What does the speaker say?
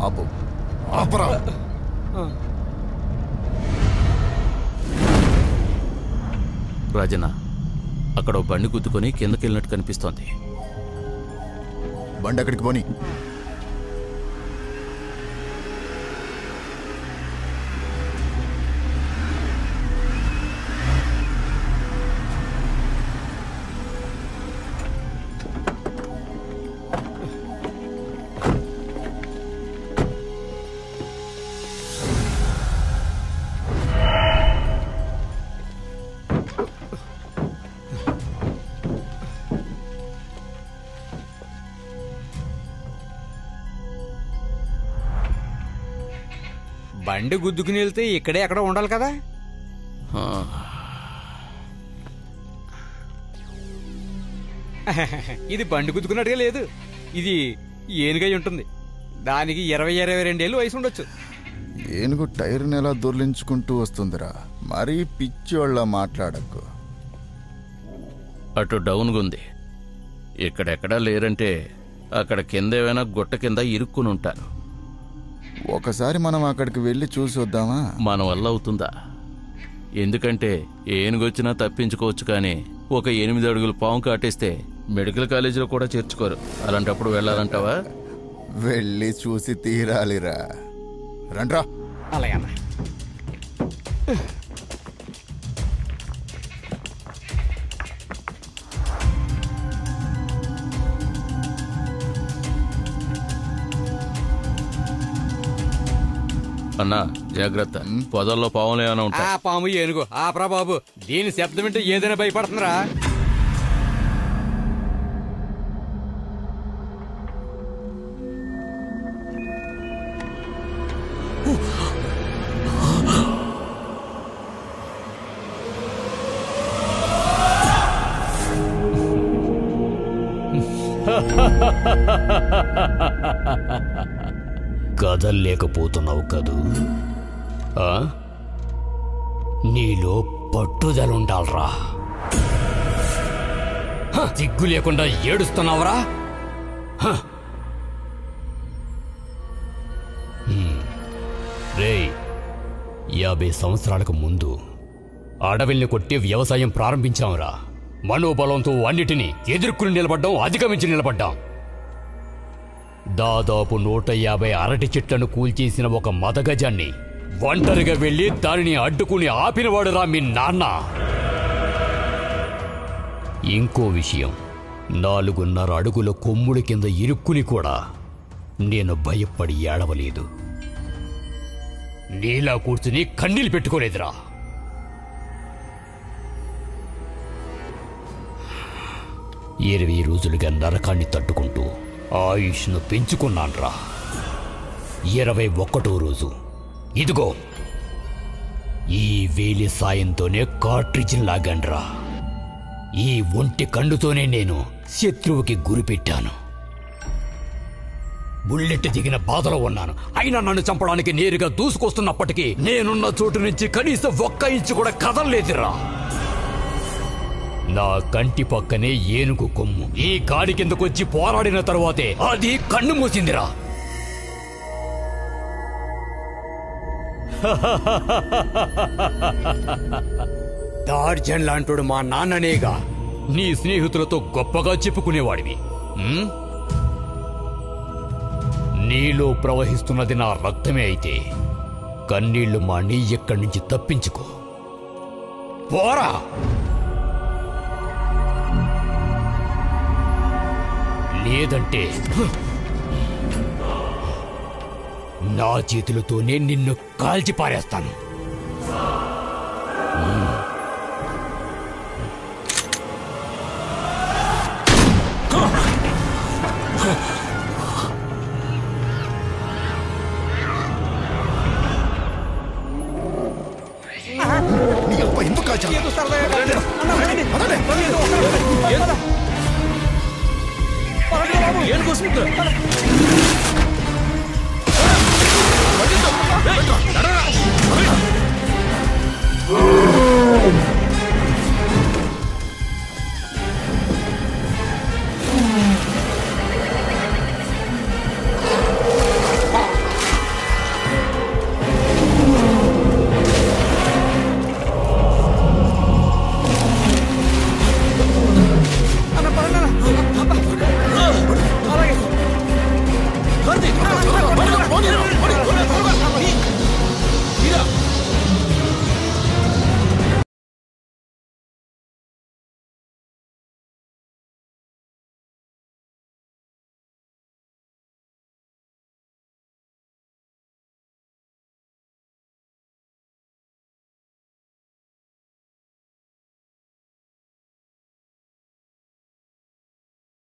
ఆపు ఆపరా రాజన్న అక్కడ ఓ బండి గుద్దుకొని కిందకి వెళ్ళినట్టు కనిపిస్తోంది బండి అక్కడికి పోని బండి గుద్దుకుని వెళ్తే ఇక్కడే ఎక్కడ ఉండాలి కదా ఆ, ఇది బండి గుద్దుకున్నట్టుగా లేదు ఇది ఏనుగై ఉంటుంది దానికి ఇరవై ఇరవై రెండేళ్ళు వయసు ఉండొచ్చు ఏనుగు టైర్ని ఎలా దొర్లించుకుంటూ వస్తుందిరా మరీ పిచ్చోళ్ళ మాట్లాడకు అటు డౌన్గా ఉంది ఇక్కడెక్కడా లేరంటే అక్కడ కింద ఏమైనా గుట్ట కింద ఇరుక్కుని ఉంటారు ఒకసారి మనం అక్కడికి వెళ్ళి చూసి వద్దామా మన వల్ల అవుతుందా ఎందుకంటే ఏనుగొచ్చినా తప్పించుకోవచ్చు కానీ ఒక ఎనిమిది అడుగులు పాము కాటేస్తే మెడికల్ కాలేజీలో కూడా చేర్చుకోరు అలాంటప్పుడు వెళ్ళాలంటావా వెళ్ళి చూసి తీరాలిరా రండ్రా అలాగే అన్న అన్నా జాగ్రత్త పొదల్లో పాములు ఏమైనా ఆ ఉంటాయి పాము ఏనుగు ఆపరా బాబు దీని శబ్దం వింటే ఏదైనా భయపడుతుందిరా కదల్లేకపోతున్నావు కదూ ఆ? నీలో పట్టుదలుండాలరా హ, సిగ్గు లేకుండా ఏడుస్తున్నావురా హ. హ్మ్. రేయ్ యాభై సంవత్సరాలకు ముందు అడవిల్ని కొట్టి వ్యవసాయం ప్రారంభించాంరా మనోబలంతో అన్నిటినీ ఎదుర్కొని నిలబడ్డాం అధిగమించి నిలబడ్డాం దాదాపు నూట యాభై అరటి చెట్లను కూల్చేసిన ఒక మదగజాన్ని ఒంటరిగా వెళ్లి దానిని అడ్డుకుని ఆపినవాడురా మీ నాన్న ఇంకో విషయం నాలుగున్నర అడుగుల కొమ్ముడి కింద ఇరుక్కుని కూడా నేను భయపడి ఏడవలేదు నీలా కూర్చుని కన్నీళ్ళు పెట్టుకోలేదురా ఇరవై రోజులుగా నరకాన్ని తట్టుకుంటూ ఆయుష్ను పెంచుకున్నాన్రా ఇరవై ఒక్కటో రోజు ఇదిగో ఈ వేలి సాయంతోనే కార్ట్రిడ్జ్ని లాగాన్రా ఈ ఒంటి కన్నుతోనే నేను శత్రువుకి గురిపెట్టాను బుల్లెట్ దిగిన బాధలో ఉన్నాను అయినా నన్ను చంపడానికి నేరుగా దూసుకొస్తున్నప్పటికీ నేనున్న చోటు నుంచి కనీసం ఒక్క ఇంచు కూడా కదలలేదురా నా కంటి పక్కనే ఏనుగు కొమ్ము ఈ కాడి కిందకొచ్చి పోరాడిన తరువాతే అది కన్ను మూసిందిరా డార్జన్ లాంటోడు మా నాన్ననేగా నీ స్నేహితులతో గొప్పగా చెప్పుకునేవాడివి ఉమ్? నీలో ప్రవహిస్తున్నది నా రక్తమే అయితే కన్నీళ్లు మా నీ ఎక్కడి నుంచి తప్పించుకో పోరా లేదంటే నా చేతులతోనే నిన్ను కాల్చి పారేస్తాను నీ అబ్బ ఎందుకు కాల్చావు? ఏదో సరదాగా కాదు. అన్న, రండి. ఏదో ఒక్క- ఏదో. పదండి బాబు. రండ్రా.